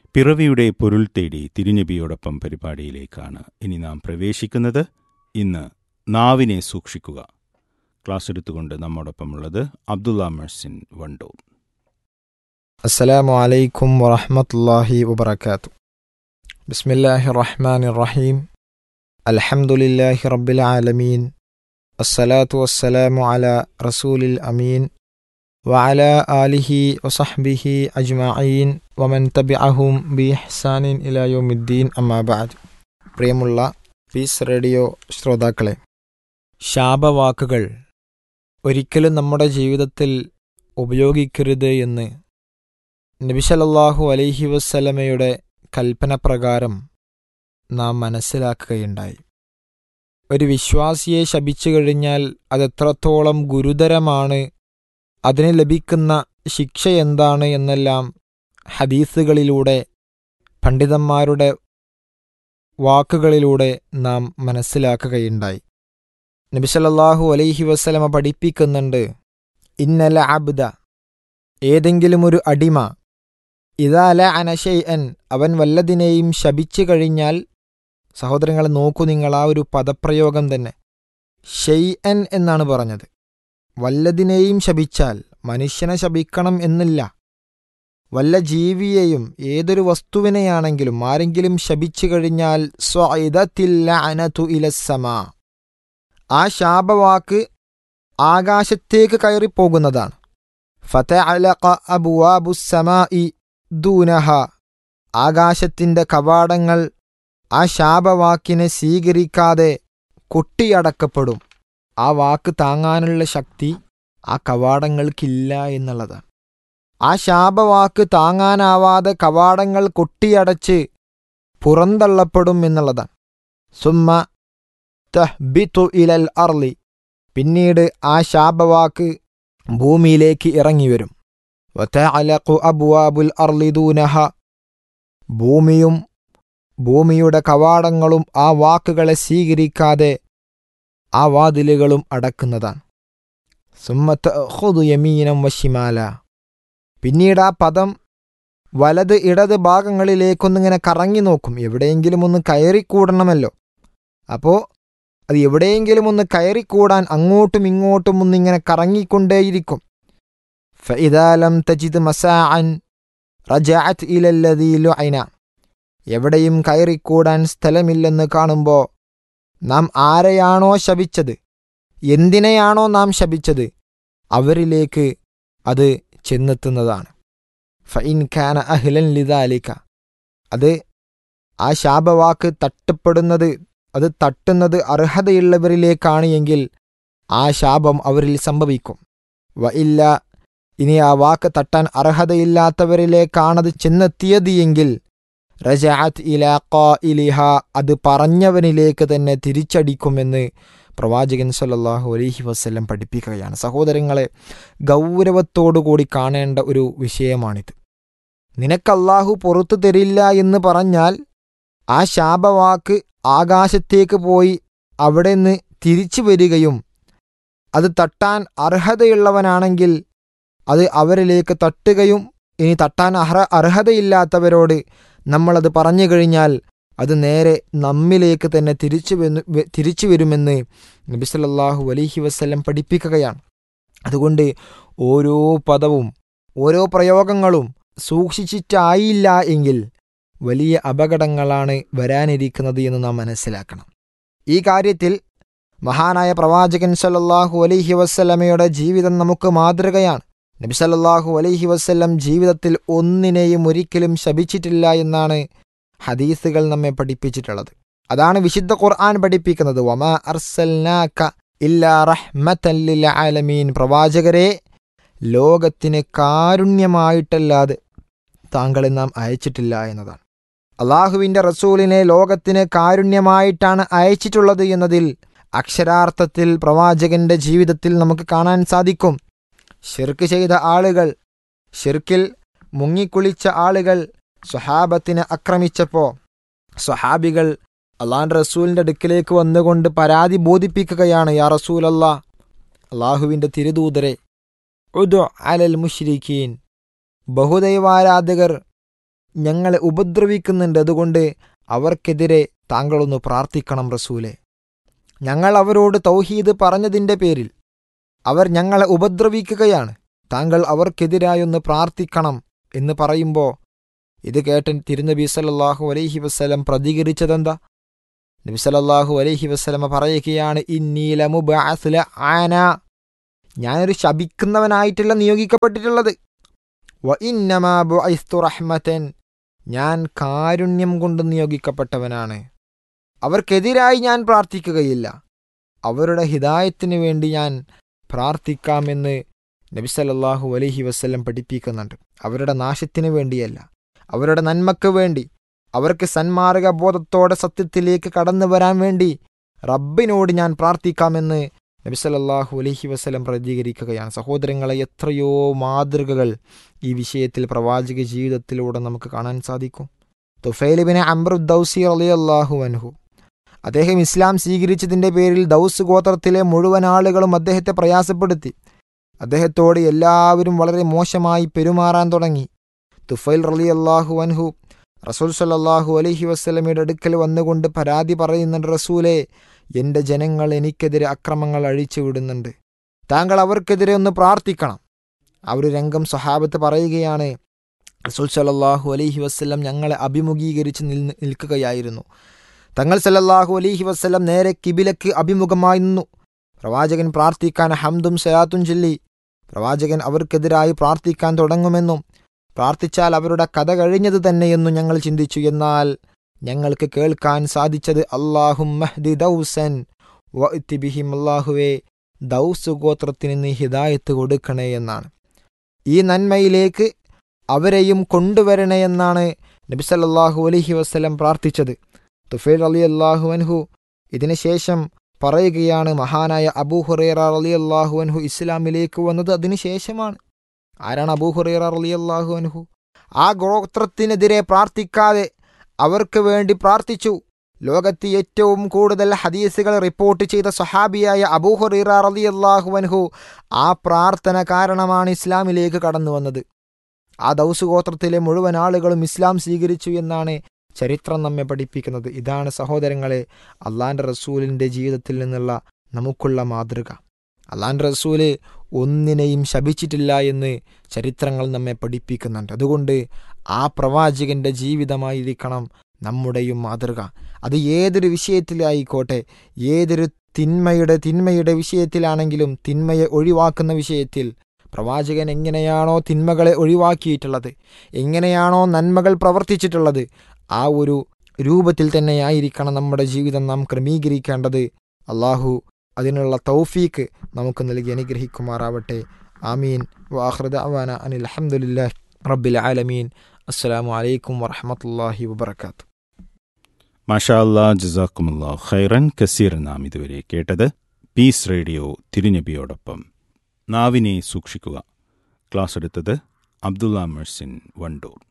പിറവിയുടെ പൊരുൾ തേടി തിരുനബിയോടൊപ്പം പരിപാടിയിലേക്കാണ് ഇനി നാം പ്രവേശിക്കുന്നത് ഇന്ന് നാവിനെ സൂക്ഷിക്കുക ക്ലാസ് എടുത്തുകൊണ്ട് നമ്മോടൊപ്പമുള്ളത് അബ്ദുള്ള മെഴ്സിൻ വണ്ടൂർ السلام عليكم ورحمة الله وبركاته بسم الله الرحمن الرحيم الحمد لله رب العالمين الصلاة والسلام على رسول الأمين وعلى آله وصحبه أجمعين ومن تبعهم بإحسان إلى يوم الدين أما بعد പ്രിയമുള്ള പീസ് റേഡിയോ ശ്രോതാക്കളെ ശാപവാക്കുകൾ ഒരിക്കലും നമ്മുടെ ജീവിതത്തിൽ ഉപയോഗിക്കരുത് എന്ന് നബിസലല്ലാഹു അലൈഹി വസ്സലമയുടെ കൽപ്പന പ്രകാരം നാം മനസ്സിലാക്കുകയുണ്ടായി ഒരു വിശ്വാസിയെ ശപിച്ചു കഴിഞ്ഞാൽ അതെത്രത്തോളം ഗുരുതരമാണ് അതിന് ലഭിക്കുന്ന ശിക്ഷ എന്താണ് എന്നെല്ലാം ഹദീസുകളിലൂടെ പണ്ഡിതന്മാരുടെ വാക്കുകളിലൂടെ നാം മനസ്സിലാക്കുകയുണ്ടായി നബിസലല്ലാഹു അലൈഹി വസ്സലമ പഠിപ്പിക്കുന്നുണ്ട് ഇന്നല അബ്ദ ഏതെങ്കിലും ഒരു അടിമ ഇതാല അനശൈഅൻ അവൻ വല്ലതിനെയും ശപിച്ചു കഴിഞ്ഞാൽ സഹോദരങ്ങളെ നോക്കൂ നിങ്ങൾ ആ ഒരു പദപ്രയോഗം തന്നെ ഷെയ്അൻ എന്നാണ് പറഞ്ഞത് വല്ലതിനെയും ശപിച്ചാൽ മനുഷ്യനെ ശപിക്കണം എന്നില്ല വല്ല ജീവിയെയും ഏതൊരു വസ്തുവിനെയാണെങ്കിലും ആരെങ്കിലും ശപിച്ചു കഴിഞ്ഞാൽ സ്വഇദത്തില്ലഅനതു ഇലസ്സമാ ആ ശാപവാക്ക് ആകാശത്തേക്ക് കയറിപ്പോകുന്നതാണ് ഫതഅലഖ അബുവാബുസ്സമാഇ ദൂനഹ ആകാശത്തിന്റെ കവാടങ്ങൾ ആ ശാപവാക്കിനെ സ്വീകരിക്കാതെ കൊട്ടിയടക്കപ്പെടും ആ വാക്ക് താങ്ങാനുള്ള ശക്തി ആ കവാടങ്ങൾക്കില്ല എന്നുള്ളതാണ് ആ ശാപവാക്ക് താങ്ങാനാവാതെ കവാടങ്ങൾ കൊട്ടിയടച്ച് പുറന്തള്ളപ്പെടും എന്നുള്ളതാണ് സുമ്മ തഹ്ബിതു ഇലൽ അർലി പിന്നീട് ആ ശാപവാക്ക് ഭൂമിയിലേക്ക് ഇറങ്ങിവരും വതഅലഖു അബ്വാബുൽ അർളി ദൂനഹ ഭൂമിയും ഭൂമിയുടെ കവാടങ്ങളും ആ വാക്കുകളെ സ്വീകരിക്കാതെ ആ വാതിലുകളും അടക്കുന്നതാണ് സുമ്മത്ത് യമീനം വശിമാല പിന്നീട് ആ പദം വലത് ഇടത് ഭാഗങ്ങളിലേക്കൊന്നിങ്ങനെ കറങ്ങി നോക്കും എവിടെയെങ്കിലും ഒന്ന് കയറിക്കൂടണമല്ലോ അപ്പോൾ അത് എവിടെയെങ്കിലും ഒന്ന് കയറിക്കൂടാൻ അങ്ങോട്ടും ഇങ്ങോട്ടും ഒന്നിങ്ങനെ കറങ്ങിക്കൊണ്ടേയിരിക്കും ഫഇദാലം തജിദ് മസാഅൻ റജഅത് ഇലല്ലദീ ലുഅന എവിടെയും കയറിക്കൂടാൻ സ്ഥലമില്ലെന്ന് കാണുമ്പോൾ നാം ആരെയാണോ ശപിച്ചത് എന്തിനെയാണോ നാം ശപിച്ചത് അവരിലേക്ക് അത് ചെന്നെത്തുന്നതാണ് ഫൈൻ ഖാന അഹ്ലൻ ലിദാലിക അത് ആ ശാപവാക്ക് തട്ടപ്പെടുന്നത് അത് തട്ടുന്നത് അർഹതയുള്ളവരിലേക്കാണ് എങ്കിൽ ആ ശാപം അവരിൽ സംഭവിക്കും വ ഇല്ല ഇനി ആ വാക്ക് തട്ടാൻ അർഹതയില്ലാത്തവരിലേക്കാണത് ചെന്നെത്തിയത് എങ്കിൽ റജാത്ത് ഇലാ ഇലിഹ അത് പറഞ്ഞവനിലേക്ക് തന്നെ തിരിച്ചടിക്കുമെന്ന് പ്രവാചകൻ സല്ലല്ലാഹു അലൈഹി വസ്ല്ലം പഠിപ്പിക്കുകയാണ് സഹോദരങ്ങളെ ഗൗരവത്തോടുകൂടി കാണേണ്ട ഒരു വിഷയമാണിത് നിനക്കല്ലാഹു പുറത്തു തരില്ല എന്ന് പറഞ്ഞാൽ ആ ശാപവാക്ക് ആകാശത്തേക്ക് പോയി അവിടെ നിന്ന് തിരിച്ചു വരികയും അത് തട്ടാൻ അർഹതയുള്ളവനാണെങ്കിൽ അത് അവരിലേക്ക് തട്ടുകയും ഇനി തട്ടാൻ അർഹ അർഹതയില്ലാത്തവരോട് നമ്മളത് പറഞ്ഞു കഴിഞ്ഞാൽ അത് നേരെ നമ്മിലേക്ക് തന്നെ തിരിച്ചു വന്നു തിരിച്ചു വരുമെന്ന് നബിസല്ലാഹു അലൈഹി വസ്ല്ലം പഠിപ്പിക്കുകയാണ് അതുകൊണ്ട് ഓരോ പദവും ഓരോ പ്രയോഗങ്ങളും സൂക്ഷിച്ചിട്ടായില്ല എങ്കിൽ വലിയ അപകടങ്ങളാണ് വരാനിരിക്കുന്നത് എന്ന് നാം മനസ്സിലാക്കണം ഈ കാര്യത്തിൽ മഹാനായ പ്രവാചകൻ സല്ലല്ലാഹു അലൈഹി വസ്ലമയുടെ ജീവിതം നമുക്ക് മാതൃകയാണ് നബി സല്ലല്ലാഹു അലൈഹി വസ്ല്ലം ജീവിതത്തിൽ ഒന്നിനെയും ഒരിക്കലും ശപിച്ചിട്ടില്ല എന്നാണ് ഹദീസുകൾ നമ്മെ പഠിപ്പിച്ചിട്ടുള്ളത് അതാണ് വിശുദ്ധ ഖുർആൻ പഠിപ്പിക്കുന്നത് വമാ അർസൽനാക ഇല്ലാ റഹ്മത്തൻ ലിൽ ആലമീൻ പ്രവാചകരെ ലോകത്തിന് കാരുണ്യമായിട്ടല്ലാതെ താങ്കളെ നാം അയച്ചിട്ടില്ല എന്നതാണ് അള്ളാഹുവിൻ്റെ റസൂലിനെ ലോകത്തിന് കാരുണ്യമായിട്ടാണ് അയച്ചിട്ടുള്ളത് എന്നതിൽ അക്ഷരാർത്ഥത്തിൽ പ്രവാചകന്റെ ജീവിതത്തിൽ നമുക്ക് കാണാൻ സാധിക്കും ഷിർക്ക് ചെയ്ത ആളുകൾ ഷിർക്കിൽ മുങ്ങിക്കുളിച്ച ആളുകൾ സ്വഹാബത്തിനെ ആക്രമിച്ചപ്പോൾ സ്വഹാബികൾ അള്ളാൻ റസൂലിൻ്റെ അടുക്കിലേക്ക് വന്നുകൊണ്ട് പരാതി ബോധിപ്പിക്കുകയാണ് യാ റസൂൽ അല്ലാ അള്ളാഹുവിൻ്റെ തിരുദൂതരെ ഉദു അലൽ മുഷ്രിഖീൻ ബഹുദൈവാരാധകർ ഞങ്ങളെ ഉപദ്രവിക്കുന്നുണ്ട് അതുകൊണ്ട് അവർക്കെതിരെ താങ്കളൊന്ന് പ്രാർത്ഥിക്കണം റസൂലെ ഞങ്ങൾ അവരോട് തൗഹീദ് പറഞ്ഞതിൻ്റെ പേരിൽ അവർ ഞങ്ങളെ ഉപദ്രവിക്കുകയാണ് താങ്കൾ അവർക്കെതിരായൊന്ന് പ്രാർത്ഥിക്കണം എന്ന് പറയുമ്പോൾ ഇത് കേട്ടൻ തിരുനബി സല്ലല്ലാഹു അലൈഹി വസ്ലം പ്രതികരിച്ചതെന്താ നബി സല്ലല്ലാഹു അലൈഹി വസ്ലമ പറയുകയാണ് ഇന്നീലമുബഅസ്ല ആന ഞാനൊരു ശപിക്കുന്നവനായിട്ടല്ല നിയോഗിക്കപ്പെട്ടിട്ടുള്ളത് വ ഇന്നമാ ബുഇസ്തു റഹ്മതൻ ഞാൻ കാരുണ്യം കൊണ്ട് നിയോഗിക്കപ്പെട്ടവനാണ് അവർക്കെതിരായി ഞാൻ പ്രാർത്ഥിക്കുകയില്ല അവരുടെ ഹിദായത്തിന് വേണ്ടി ഞാൻ പ്രാർത്ഥിക്കാമെന്ന് നബി സല്ലല്ലാഹു അലൈഹി വസ്ല്ലം പഠിപ്പിക്കുന്നുണ്ട് അവരുടെ നാശത്തിന് വേണ്ടിയല്ല അവരുടെ നന്മക്ക് വേണ്ടി അവർക്ക് സന്മാർഗ ബോധത്തോടെ സത്യത്തിലേക്ക് കടന്നു വരാൻ വേണ്ടി റബ്ബിനോട് ഞാൻ പ്രാർത്ഥിക്കാമെന്ന് നബി സല്ലല്ലാഹു അലൈഹി വസ്ലം പ്രതികരിക്കുകയാണ് സഹോദരങ്ങളെ എത്രയോ മാതൃകകൾ ഈ വിഷയത്തിൽ പ്രവാചക ജീവിതത്തിലൂടെ നമുക്ക് കാണാൻ സാധിക്കും തുഫൈലിബിനെ അംബറുദ്ദൌസി അലിയല്ലാഹു അൻഹു അദ്ദേഹം ഇസ്ലാം സ്വീകരിച്ചതിൻ്റെ പേരിൽ ദൗസ് ഗോത്രത്തിലെ മുഴുവൻ ആളുകളും അദ്ദേഹത്തെ പ്രയാസപ്പെടുത്തി അദ്ദേഹത്തോട് എല്ലാവരും വളരെ മോശമായി പെരുമാറാൻ തുടങ്ങി തുഫൈൽ റലി അള്ളാഹു അൻഹു റസൂൽ സല്ലാഹു അലഹി വസ്ലമയുടെ അടുക്കൽ വന്നുകൊണ്ട് പരാതി പറയുന്നുണ്ട് റസൂലെ എൻ്റെ ജനങ്ങൾ എനിക്കെതിരെ അക്രമങ്ങൾ അഴിച്ചു വിടുന്നുണ്ട് താങ്കൾ അവർക്കെതിരെ ഒന്ന് പ്രാർത്ഥിക്കണം ആ ഒരു രംഗം സഹാബത്ത് പറയുകയാണ് റസൂൽ സല്ലാഹു അലഹി വസ്ലം ഞങ്ങളെ അഭിമുഖീകരിച്ച് നിൽ നിൽക്കുകയായിരുന്നു തങ്ങൾ സല്ലല്ലാഹു അലൈഹി വസ്ലം നേരെ കിബിലക്ക് അഭിമുഖമായി നിന്നു പ്രവാചകൻ പ്രാർത്ഥിക്കാൻ ഹംദും സയാത്തും ചൊല്ലി പ്രവാചകൻ അവർക്കെതിരായി പ്രാർത്ഥിക്കാൻ തുടങ്ങുമെന്നും പ്രാർത്ഥിച്ചാൽ അവരുടെ കഥ കഴിഞ്ഞത് തന്നെയെന്നും ഞങ്ങൾ ചിന്തിച്ചു എന്നാൽ ഞങ്ങൾക്ക് കേൾക്കാൻ സാധിച്ചത് അള്ളാഹും മഹ്ദി ദൗസൻ ബിഹിം അള്ളാഹുവെ ദൗസ് ഗോത്രത്തിന് നീ ഹിദായത്ത് കൊടുക്കണേ എന്നാണ് ഈ നന്മയിലേക്ക് അവരെയും കൊണ്ടുവരണേ എന്നാണ് നബി സല്ലല്ലാഹു അലൈഹി വസ്ലം പ്രാർത്ഥിച്ചത് തുഫേൽ അലി അള്ളാഹു അൻഹു ഇതിനുശേഷം പറയുകയാണ് മഹാനായ അബൂ ഹുറേറ അലി അള്ളാഹു അൻഹു ഇസ്ലാമിലേക്ക് വന്നത് അതിനു ശേഷമാണ് ആരാണ് അബൂ ഹുറേറ അലി അള്ളാഹു അൻഹു ആ ഗോത്രത്തിനെതിരെ പ്രാർത്ഥിക്കാതെ അവർക്ക് വേണ്ടി പ്രാർത്ഥിച്ചു ലോകത്ത് ഏറ്റവും കൂടുതൽ ഹദീസുകൾ റിപ്പോർട്ട് ചെയ്ത സഹാബിയായ അബൂ ഹുറീറ അലി അള്ളാഹു അൻഹു ആ പ്രാർത്ഥന കാരണമാണ് ഇസ്ലാമിലേക്ക് കടന്നു വന്നത് ആ ദൗസ് ഗോത്രത്തിലെ മുഴുവൻ ആളുകളും ഇസ്ലാം സ്വീകരിച്ചു എന്നാണ് ചരിത്രം നമ്മെ പഠിപ്പിക്കുന്നത് ഇതാണ് സഹോദരങ്ങളെ അള്ളാൻ്റെ റസൂലിൻ്റെ ജീവിതത്തിൽ നിന്നുള്ള നമുക്കുള്ള മാതൃക അള്ളാൻ്റെ റസൂല് ഒന്നിനെയും ശപിച്ചിട്ടില്ല എന്ന് ചരിത്രങ്ങൾ നമ്മെ പഠിപ്പിക്കുന്നുണ്ട് അതുകൊണ്ട് ആ പ്രവാചകന്റെ ജീവിതമായിരിക്കണം നമ്മുടെയും മാതൃക അത് ഏതൊരു വിഷയത്തിലായിക്കോട്ടെ ഏതൊരു തിന്മയുടെ തിന്മയുടെ വിഷയത്തിലാണെങ്കിലും തിന്മയെ ഒഴിവാക്കുന്ന വിഷയത്തിൽ പ്രവാചകൻ എങ്ങനെയാണോ തിന്മകളെ ഒഴിവാക്കിയിട്ടുള്ളത് എങ്ങനെയാണോ നന്മകൾ പ്രവർത്തിച്ചിട്ടുള്ളത് ആ ഒരു രൂപത്തിൽ തന്നെയായിരിക്കണം നമ്മുടെ ജീവിതം നാം ക്രമീകരിക്കേണ്ടത് അള്ളാഹു അതിനുള്ള തൗഫീക്ക് നമുക്ക് നൽകി അനുഗ്രഹിക്കുമാറാവട്ടെ ആമീൻ വാഹൃദ അവാന അനിൽ അഹമ്മദില്ലാ റബ്ബിൽ ആലമീൻ അസ്സലാമു അലൈക്കും വറഹമത്തല്ലാഹി വബർക്കാത്തു മാഷാ അല്ലാ ജസാക്കുമുല്ലാ ഖൈറൻ കസീർ നാം ഇതുവരെ കേട്ടത് പീസ് റേഡിയോ തിരുനബിയോടൊപ്പം നാവിനെ സൂക്ഷിക്കുക ക്ലാസ് എടുത്തത് അബ്ദുള്ള മെഴ്സിൻ വണ്ടൂർ